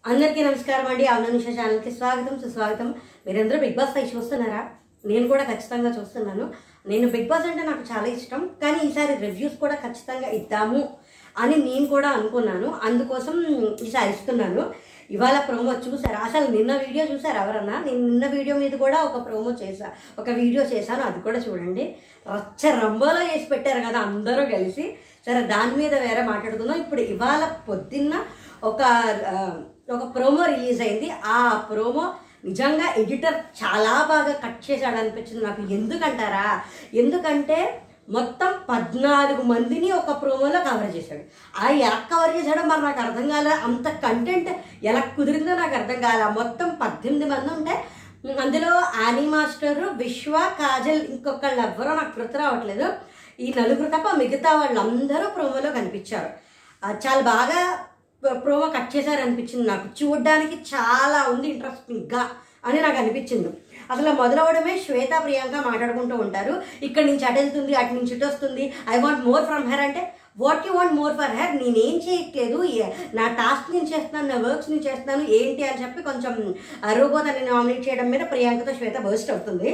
అందరికీ నమస్కారం అండి అవుననుష ఛానల్కి స్వాగతం సుస్వాగతం మీరందరూ బిగ్ బాస్ ఫైవ్ చూస్తున్నారా నేను కూడా ఖచ్చితంగా చూస్తున్నాను నేను బిగ్ బాస్ అంటే నాకు చాలా ఇష్టం కానీ ఈసారి రివ్యూస్ కూడా ఖచ్చితంగా ఇద్దాము అని నేను కూడా అనుకున్నాను అందుకోసం ఈసారి ఇస్తున్నాను ఇవాళ ప్రోమో చూసారా అసలు నిన్న వీడియో చూసారు ఎవరన్నా నేను నిన్న వీడియో మీద కూడా ఒక ప్రోమో చేశా ఒక వీడియో చేశాను అది కూడా చూడండి రచ్చ రంబోలో చేసి పెట్టారు కదా అందరూ కలిసి సరే దాని మీద వేరే మాట్లాడుకుందాం ఇప్పుడు ఇవాళ పొద్దున్న ఒక ఆ, ఒక ప్రోమో రిలీజ్ అయింది ఆ ప్రోమో నిజంగా ఎడిటర్ చాలా బాగా కట్ చేశాడు అనిపించింది నాకు ఎందుకంటారా ఎందుకంటే మొత్తం పద్నాలుగు మందిని ఒక ప్రోమోలో కవర్ చేశాడు ఆ ఎలా కవర్ చేశాడో మరి నాకు అర్థం కాలే అంత కంటెంట్ ఎలా కుదిరిందో నాకు అర్థం కాలే మొత్తం పద్దెనిమిది మంది ఉంటే అందులో ఆనీ మాస్టర్ విశ్వ కాజల్ ఇంకొకళ్ళు ఎవ్వరో నాకు గుర్తు రావట్లేదు ఈ నలుగురు తప్ప మిగతా వాళ్ళందరూ ప్రోమోలో కనిపించారు ఆ, చాలా బాగా ప్రోమో కట్ చేశారు అనిపించింది నాకు చూడడానికి చాలా ఉంది ఇంట్రెస్టింగ్గా అని నాకు అనిపించింది అసలు మొదలవడమే శ్వేత ప్రియాంక మాట్లాడుకుంటూ ఉంటారు ఇక్కడి నుంచి అటు వెళ్తుంది అటు నుంచి ఇటు వస్తుంది I want more from her అంటే what you want more for her నేనేం చేయట్లేదు ఏ- నా టాస్క్ నేను చేస్తున్నాను నా వర్క్స్ నేను చేస్తున్నాను ఏంటి అని చెప్పి కొంచెం రోబోట్ అని నామినేట్ చేయడం మీద ప్రియాంకతో శ్వేత బర్స్ట్ అవుతుంది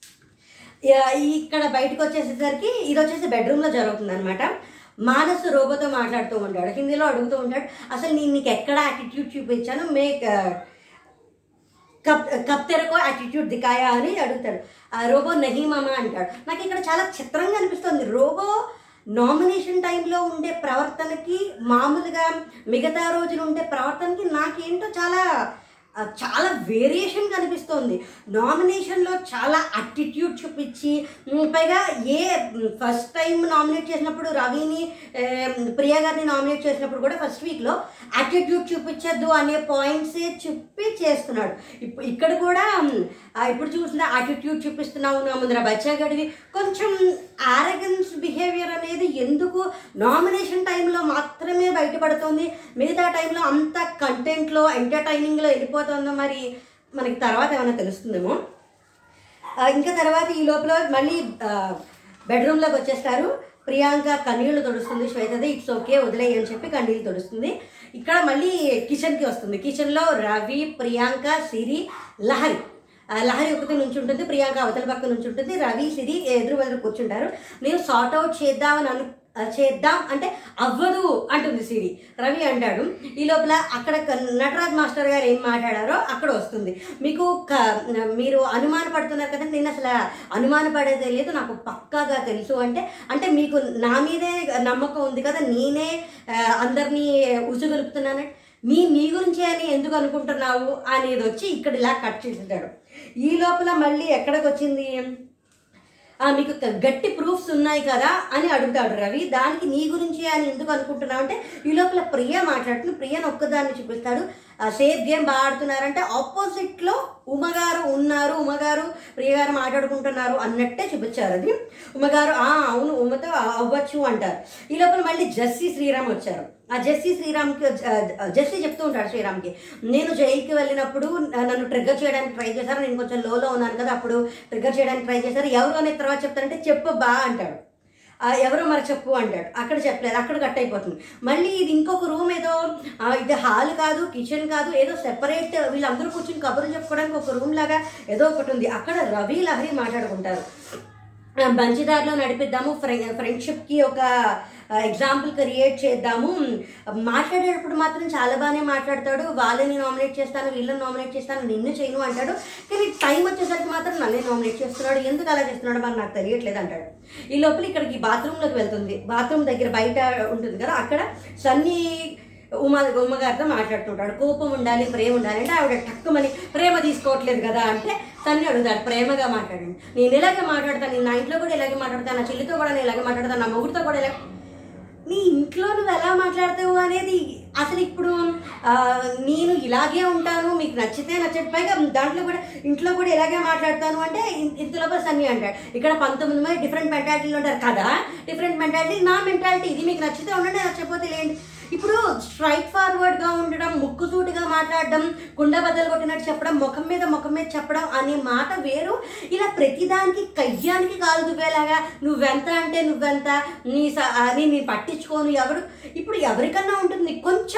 యా- ఇక్కడ బయటకు వచ్చేసేసరికి ఇది వచ్చేసి బెడ్రూమ్లో జరుగుతుంది అనమాట మానసు రోబోతో మాట్లాడుతూ ఉంటాడు హిందీలో అడుగుతూ ఉంటాడు అసలు నేను నీకు ఎక్కడ యాటిట్యూడ్ చూపించాను మేక్ కప్ కప్ తెరకో యాటిట్యూడ్ దికాయా అని అడుగుతాడు ఆ రోబో నహీ మామా అంటాడు నాకు ఇక్కడ చాలా చిత్రంగా అనిపిస్తుంది రోబో నామినేషన్ టైంలో ఉండే ప్రవర్తనకి మామూలుగా మిగతా రోజులు ఉండే ప్రవర్తనకి నాకేంటో చాలా ఆ, చాలా వేరియేషన్ కనిపిస్తోంది నామినేషన్లో చాలా అటిట్యూడ్ చూపించి ఉమ్, పైగా ఏ ఫస్ట్ టైం నామినేట్ చేసినప్పుడు రవిని ఏ, ప్రియా గారిని నామినేట్ చేసినప్పుడు కూడా ఫస్ట్ వీక్లో అటిట్యూడ్ చూపించద్దు అనే పాయింట్సే చెప్పి చేస్తున్నాడు ఇప్పుడు ఇక్కడ కూడా ఉమ్, ఆ, ఇప్పుడు చూసిన అటిట్యూడ్ చూపిస్తున్నావు నా ముందర బచ్చాగడివి కొంచెం ఆరగన్స్ బిహేవియర్ అనేది ఎందుకు నామినేషన్ టైంలో మాత్రమే బయటపడుతుంది మిగతా టైంలో అంత కంటెంట్లో ఎంటర్టైనింగ్లో వెళ్ళిపోతుందో మరి మనకి తర్వాత ఏమైనా తెలుస్తుందేమో ఆ, ఇంకా తర్వాత ఈ లోపల మళ్ళీ బెడ్రూమ్లోకి వచ్చేస్తారు ప్రియాంక కన్నీళ్లు తొడుస్తుంది శ్వేతది ఇట్స్ ఓకే వదిలేయి అని చెప్పి కన్నీళ్ళు తొడుస్తుంది ఇక్కడ మళ్ళీ కిచెన్కి వస్తుంది కిచెన్లో రవి ప్రియాంక సిరి లహరి ఆ, లహరి ఒకటి నుంచి ఉంటుంది ప్రియాంక అవతల పక్క నుంచి ఉంటుంది రవి సిరి ఎదురు బదులు కూర్చుంటారు నేను సార్ట్ అవుట్ చేద్దామని అను ఆ, చేద్దాం అంటే అవ్వదు అంటుంది సిరి రవి అంటాడు ఈ లోపల అక్కడ క- నటరాజ్ మాస్టర్ గారు ఏం మాట్లాడారో అక్కడ వస్తుంది మీకు క- మీరు అనుమాన పడుతున్నారు కదా నేను అసలు అనుమాన పడేదే లేదు నాకు పక్కాగా తెలుసు అంటే అంటే మీకు నా మీదే నమ్మకం ఉంది కదా నేనే ఆ, అందరినీ ఉసుగొలుపుతున్నానంటే నీ నీ గురించే అని ఎందుకు అనుకుంటున్నావు అనేది వచ్చి ఇక్కడ ఇలా కట్ చేసేటాడు ఈ లోపల మళ్ళీ ఎక్కడికి వచ్చింది ఆ, మీకు క- గట్టి ప్రూఫ్స్ ఉన్నాయి కదా అని అడుగుతాడు రవి దానికి నీ గురించి అని ఎందుకు అనుకుంటున్నావు అంటే ఈ లోపల ప్రియ మాట్లాడుతుంది ప్రియను ఒక్కదాన్ని చూపిస్తాడు సేఫ్ గేమ్ బాగా ఆడుతున్నారంటే ఆపోజిట్లో ఉమగారు ఉన్నారు ఉమగారు ప్రియ గారు మాట్లాడుకుంటున్నారు అన్నట్టే చూపించారు అది ఉమగారు ఆ అవును ఉమతో అవ్వచ్చు అంటారు ఈ లోపల మళ్ళీ జస్సీ శ్రీరామ్ వచ్చారు ఆ జస్సీ శ్రీరామ్కి ఆ, జస్సీ చెప్తూ ఉంటాడు శ్రీరామ్కి నేను జైలుకి వెళ్ళినప్పుడు నన్ను ట్రిగ్గర్ చేయడానికి ట్రై చేశారు నేను కొంచెం లోలో ఉన్నాను కదా అప్పుడు ట్రిగ్గర్ చేయడానికి ట్రై చేశారు ఎవరు అనే తర్వాత చెప్తారంటే చెప్పు బా అంటాడు ఆ, ఎవరో మరి చెప్పు అంటాడు అక్కడ చెప్పలేదు అక్కడ కట్ అయిపోతుంది మళ్ళీ ఇది ఇంకొక రూమ్ ఏదో ఆ, ఇది హాల్ కాదు కిచెన్ కాదు ఏదో సెపరేట్ వీళ్ళందరూ కూర్చుని కబుర్లు చెప్పుకోవడానికి ఒక రూమ్ లాగా ఏదో ఒకటి ఉంది అక్కడ రవి లహరి మాట్లాడుకుంటారు ఆ, మంచిదారిలో నడిపిద్దాము ఫ్రె ఫ్రెండ్షిప్కి ఒక ఎగ్జాంపుల్ క్రియేట్ చేద్దాము మాట్లాడేటప్పుడు మాత్రం చాలా బాగానే మాట్లాడతాడు వాళ్ళని నామినేట్ చేస్తాను వీళ్ళని నామినేట్ చేస్తాను నిన్ను చేయను అంటాడు కానీ టైం వచ్చేసరికి మాత్రం నన్నే నామినేట్ చేస్తున్నాడు ఎందుకు అలా చేస్తున్నాడు మరి నాకు తెలియట్లేదు అంటాడు ఈ లోపల ఇక్కడికి బాత్రూంలోకి వెళ్తుంది బాత్రూమ్ దగ్గర బయట ఉంటుంది కదా అక్కడ సన్నీ ఉమా ఉమ్మగారితో మాట్లాడుతుంటాడు కోపం ఉండాలి ప్రేమ ఉండాలి అంటే ఆవిడ టక్కుమని ప్రేమ తీసుకోవట్లేదు కదా అంటే తన్ని అడుగుతాడు ప్రేమగా మాట్లాడండి నేను ఇలాగే మాట్లాడతాను నేను నా ఇంట్లో కూడా ఇలాగే మాట్లాడతాను నా చెల్లితో కూడా నేను ఇలాగే మాట్లాడతాను నా మొగుడితో కూడా ఇలా నీ ఇంట్లో నువ్వు ఎలా మాట్లాడతావు అనేది అసలు ఇప్పుడు ఆ, నేను ఇలాగే ఉంటాను మీకు నచ్చితే నచ్చటి పైగా దాంట్లో కూడా ఇంట్లో కూడా ఇలాగే మాట్లాడతాను అంటే ఇన్- ఇంతలోపల సన్ని అంటాడు ఇక్కడ పంతొమ్మిది మంది డిఫరెంట్ మెంటాలిటీలు ఉంటారు కదా డిఫరెంట్ మెంటాలిటీ నా మెంటాలిటీ ఇది మీకు నచ్చితే ఉండండి నచ్చకపోతే లేండి ఇప్పుడు స్ట్రైట్ ఫార్వర్డ్ గా ఉండడం ముక్కుసూటిగా మాట్లాడడం కుండ బద్దలు కొట్టినట్టు చెప్పడం ముఖం మీద ముఖం మీద చెప్పడం అనే మాట వేరు ఇలా ప్రతిదానికి కయ్యానికి కాలు దువ్వేలాగా నువ్వెంత అంటే నువ్వెంత నీ స- ఆ, నీ నీ పట్టించుకోను ఎవడు ఇప్పుడు ఎవరికన్నా ఉంటుంది కొంచెం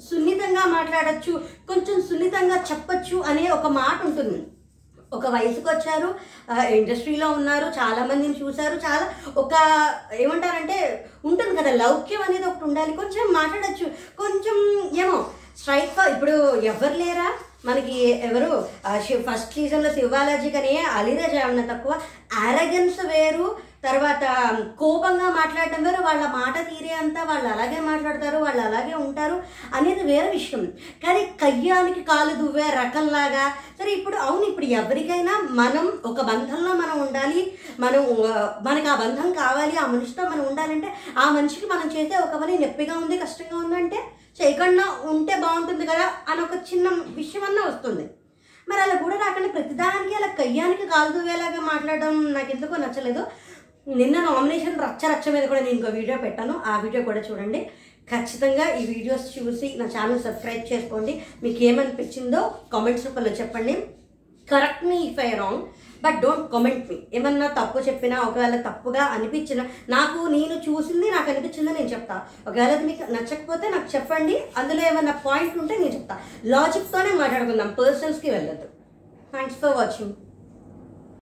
సున్నితంగా మాట్లాడచ్చు కొంచెం సున్నితంగా చెప్పచ్చు అనే ఒక మాట ఉంటుంది ఒక వయసుకు వచ్చారు ఆ, ఇండస్ట్రీలో ఉన్నారు చాలా మందిని చూశారు చాలా ఒక ఏమంటారంటే ఉంటుంది కదా లౌక్యం అనేది ఒకటి ఉండాలి కొంచెం మాట్లాడచ్చు కొంచెం ఏమో స్ట్రైక్ ఇప్పుడు ఎవరు లేరా మనకి ఎవరు ఆ, శివ్ ఫస్ట్ సీజన్లో శివాలజీ కానీ అలీరాజ్ ఏమన్నా తక్కువ ఆరగెన్స్ వేరు తర్వాత కోపంగా మాట్లాడటం వేరు వాళ్ళ మాట తీరే అంతా వాళ్ళు అలాగే మాట్లాడతారు వాళ్ళు అలాగే ఉంటారు అనేది వేరే విషయం కానీ కయ్యానికి కాలు దువ్వే రకంలాగా సరే ఇప్పుడు అవును ఇప్పుడు ఎవరికైనా మనం ఒక బంధంలో మనం ఉండాలి మనం ఆ, మనకి ఆ బంధం కావాలి ఆ మనిషితో మనం ఉండాలంటే ఆ మనిషికి మనం చేసే ఒక పని నొప్పిగా ఉంది కష్టంగా ఉందంటే చేయకుండా ఉంటే బాగుంటుంది కదా అని ఒక చిన్న విషయం అన్నా వస్తుంది మరి అలా కూడా రాకుండా ప్రతిదానికి అలా కయ్యానికి కాలు దువ్వేలాగా మాట్లాడడం నాకు ఎందుకో నచ్చలేదు నిన్న నామినేషన్ రచ్చ రచ్చ మీద కూడా నేను ఇంకో వీడియో పెట్టాను ఆ వీడియో కూడా చూడండి ఖచ్చితంగా ఈ వీడియోస్ చూసి నా ఛానల్ సబ్స్క్రైబ్ చేసుకోండి మీకు ఏమనిపించిందో కామెంట్స్ రూపంలో చెప్పండి correct me if I wrong but don't comment me ఏమన్నా తప్పు చెప్పినా ఒకవేళ తప్పుగా అనిపించిన నాకు నేను చూసింది నాకు అనిపించింది నేను చెప్తా ఒకవేళ అది మీకు నచ్చకపోతే నాకు చెప్పండి అందులో ఏమన్నా పాయింట్ ఉంటే నేను చెప్తా లాజిక్తోనే మాట్లాడుకుందాం పర్సన్స్కి వెళ్ళొద్దు థ్యాంక్స్ ఫర్ వాచింగ్